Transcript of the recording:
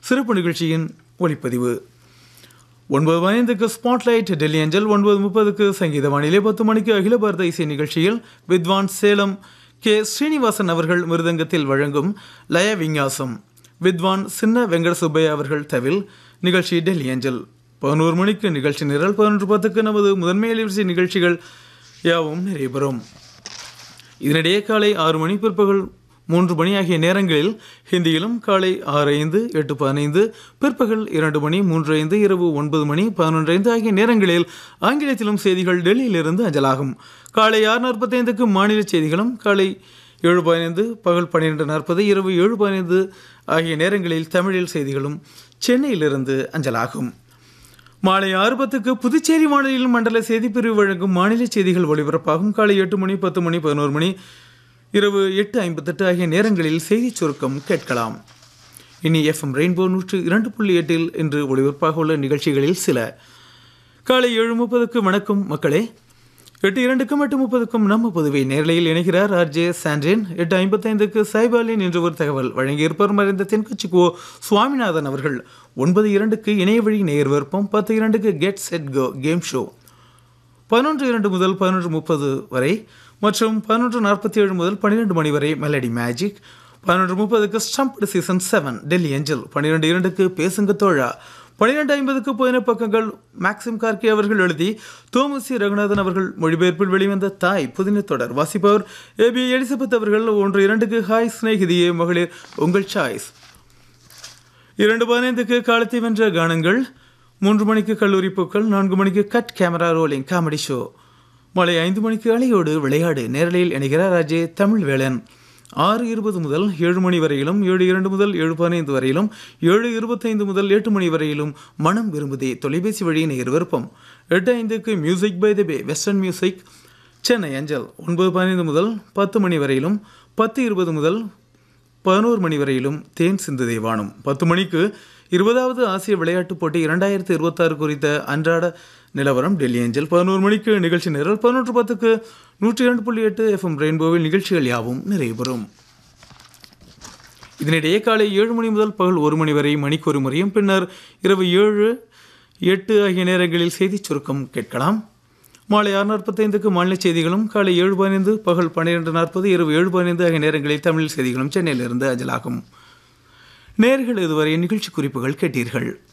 சிறப்பு நிகழ்ச்சியின் ஒளிப்பதிவு ஒன்பது பதினைந்துக்கு ஸ்பாட்லைட் டெல்லி அஞ்சல் ஒன்பது முப்பதுக்கு சங்கீத வானிலை பத்து மணிக்கு அகில பாரத இசை நிகழ்ச்சியில் வித்வான் சேலம் கே ஸ்ரீனிவாசன் அவர்கள் மிருதங்கத்தில் வழங்கும் லய விஞ்ஞாசம் வித்வான் சின்ன வெங்கட சுப்பையா அவர்கள் தவில் நிகழ்ச்சி டெல்லி அஞ்சல் பதினோரு மணிக்கு நிகழ்ச்சி நிரல் பதினொன்று பத்துக்கு நமது முதன்மை அலைவரிசை நிகழ்ச்சிகள் யாவும் நிறைவுறும் இதனிடையே காலை ஆறு மணி பிற்பகல் மூன்று மணி ஆகிய நேரங்களில் ஹிந்தியிலும் காலை ஆறு ஐந்து எட்டு பதினைந்து பிற்பகல் இரண்டு மணி மூன்று ஐந்து இரவு ஒன்பது மணி பதினொன்று ஐந்து ஆகிய நேரங்களில் ஆங்கிலத்திலும் செய்திகள் டெல்லியிலிருந்து அஞ்சலாகும் காலை ஆறு நாற்பத்தைந்துக்கு மாநில செய்திகளும் காலை ஏழு பதினைந்து பகல் பன்னிரெண்டு நாற்பது இரவு ஏழு பதினைந்து ஆகிய நேரங்களில் தமிழில் செய்திகளும் சென்னையிலிருந்து அஞ்சலாகும் மாலை ஆறு பத்துக்கு புதுச்சேரி மாநில மண்டல செய்திப்பிரிவு வழங்கும் மாநில செய்திகள் ஒளிபரப்பாகும் காலை எட்டு மணி பத்து மணி பதினோரு மணி இரவு எட்டு ஐம்பத்தெட்டு ஆகிய நேரங்களில் செய்திச் சுருக்கம் கேட்கலாம் இனி எஃப்எம் ரெயின்போ நூற்று இரண்டு புள்ளி எட்டில் இன்று ஒளிபரப்பாக உள்ள நிகழ்ச்சிகளில் சில காலை ஏழு முப்பதுக்கு வணக்கம் மக்களே எட்டு இரண்டுக்கும் எட்டு முப்பதுக்கும் நம்ம புதுவை நேரலையில் இணைகிறார் ஆர்ஜே சாண்ட்ரின் எட்டு ஐம்பத்தைந்துக்கு சைபாலின் என்று ஒரு தகவல் வழங்கியிருப்பவர் மறைந்த தென்கட்சிக்கோ சுவாமிநாதன் அவர்கள் ஒன்பது இரண்டுக்கு இணைய வழி நேர் விருப்பம் பத்து இரண்டுக்கு get set go game show பதினொன்று இரண்டு முதல் பதினொன்று முப்பது வரை மற்றும் பதினொன்று நாற்பத்தி ஏழு முதல் பன்னிரெண்டு மணி வரை மெலடி மேஜிக் பதினொன்று முப்பதுக்கு ஸ்டம்ப்டு சீசன் செவன் டெல்லி ஏஞ்சல் பன்னிரெண்டு இரண்டுக்கு பேசுங்க தோழா பன்னிரெண்டு ஐம்பதுக்கு புதின பக்கங்கள் மேக்சிம் கார்கே அவர்கள் எழுதி தோமசி ரகுநாதன் அவர்கள் மொழிபெயர்ப்பில் வெளிவந்த தாய் புதின தொடர் வாசிப்பவர் ஏபி எலிசபெத் அவர்கள் ஒன்று இரண்டுக்கு ஹாய் ஸ்நேகிதியே மகளிர் உங்கள் சாய்ஸ் இரண்டு பதினைந்துக்கு காலத்தை வென்ற கானங்கள் மூன்று மணிக்கு கல்லூரி பூக்கள் நான்கு மணிக்கு cut camera rolling comedy show மாலை ஐந்து மணிக்கு அலையோடு விளையாடு நேரலையில் இணைகிறார் ராஜே தமிழ் வேளன் ஆறு இருபது முதல் ஏழு மணி வரையிலும் ஏழு இரண்டு முதல் ஏழு பதினைந்து வரையிலும் ஏழு இருபத்தைந்து முதல் எட்டு மணி வரையிலும் மனம் விரும்புதே தொலைபேசி வழி நேர் விருப்பம் எட்டு ஐந்துக்கு music by the bay western music Chennai அஞ்சல் ஒன்பது பதினைந்து முதல் பத்து மணி வரையிலும் பத்து இருபது முதல் பதினோரு மணி வரையிலும் தேன் சிந்து தேவானம் பத்து மணிக்கு இருபதாவது ஆசிய விளையாட்டுப் போட்டி இரண்டாயிரத்தி இருபத்தாறு குறித்த அன்றாட நிலவரம் டெல்லி ஏஞ்சல் பதினோரு மணிக்கு நிகழ்ச்சி நிரல் பதினொன்று பத்துக்கு நூற்றி இரண்டு புள்ளி எட்டு எஃப்எம் ரெயின்போவில் நிகழ்ச்சிகள் யாவும் நிறைவுறும் இதனிடையே காலை ஏழு மணி முதல் பகல் ஒரு மணி வரை மணிக்கு ஒரு முறையும் பின்னர் இரவு ஏழு எட்டு ஆகிய நேரங்களில் செய்திச் சுருக்கம் கேட்கலாம் மாலை ஆறு நாற்பத்தைந்துக்கு மாநில செய்திகளும் காலை ஏழு பதினைந்து பகல் பன்னிரெண்டு நாற்பது இரவு ஏழு பதினைந்து ஆகிய நேரங்களில் தமிழ் செய்திகளும் சென்னையிலிருந்து அஞ்சலாகும் நேர்கள் இதுவரை நிகழ்ச்சி குறிப்புகள் கேட்டீர்கள்